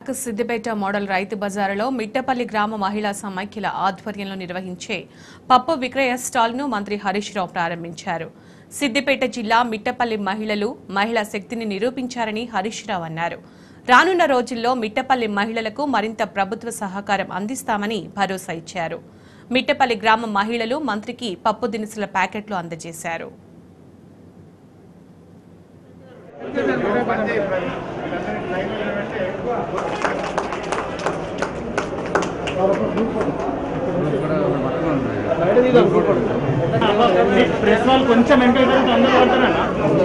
Siddipet model రైతు బజారులో మిట్టపల్లి గ్రామ మహిళా సమైక్యల ఆధ్వర్యంలో నిర్వహించే పప్పు విక్రయ స్టాల్ను మంత్రి హరీష్ రావు ప్రారంభించారు సిద్దిపేట జిల్లా మిట్టపల్లి మహిళలు మహిళా శక్తిని నిరూపించారని హరీష్ రావు అన్నారు రానున్న రోజుల్లో మిట్టపల్లి మహిళలకు మరింత ప్రభుత్వ సహకారం అందిస్తామని భరోసా ఇచ్చారు మిట్టపల్లి గ్రామ మహిళలు మంత్రికి పప్పు దినుసుల ప్యాకెట్లు అందజేశారు ప్రెస్ వాళ్ళు కొంచెం ఎంటర్ అయితే అందరూ పడతారన్నా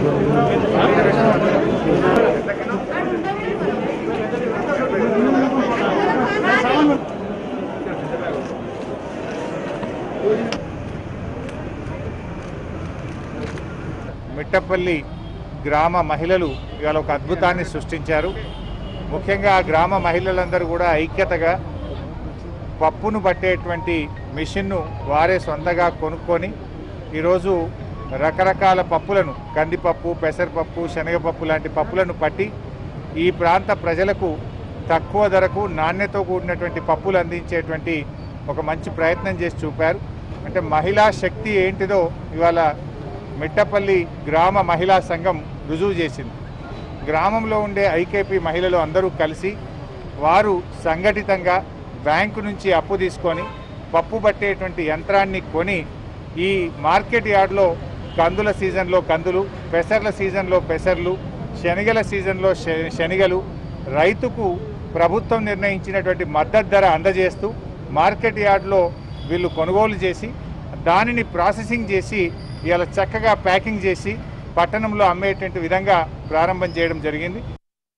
మిట్టపల్లి గ్రామ మహిళలు ఇవాళ ఒక అద్భుతాన్ని సృష్టించారు ముఖ్యంగా ఆ గ్రామ మహిళలందరూ కూడా ఐక్యతగా పప్పును పట్టేటువంటి మిషన్ను వారే సొంతగా కొనుక్కొని ఈరోజు రకరకాల పప్పులను కందిపప్పు పెసరపప్పు శనగపప్పు లాంటి పప్పులను పట్టి ఈ ప్రాంత ప్రజలకు తక్కువ ధరకు నాణ్యతతో కూడినటువంటి పప్పులు అందించేటువంటి ఒక మంచి ప్రయత్నం చేసి చూపారు అంటే మహిళా శక్తి ఏంటిదో ఇవాళ మిట్టపల్లి గ్రామ మహిళా సంఘం రుజువు చేసింది గ్రామంలో ఉండే ఐకేపీ మహిళలు అందరూ కలిసి వారు సంఘటితంగా బ్యాంకు నుంచి అప్పు తీసుకొని పప్పు పట్టేటువంటి యంత్రాన్ని కొని ఈ మార్కెట్ యార్డ్లో కందుల సీజన్లో కందులు పెసర్ల సీజన్లో పెసర్లు శనగల సీజన్లో శ- శనగలు రైతుకు ప్రభుత్వం నిర్ణయించినటువంటి మద్దతు ధర అందజేస్తూ మార్కెట్ యార్డ్లో వీళ్ళు కొనుగోలు చేసి దానిని ప్రాసెసింగ్ చేసి ఇలా చక్కగా ప్యాకింగ్ చేసి పట్టణంలో అమ్మేటువంటి విధంగా ప్రారంభం చేయడం జరిగింది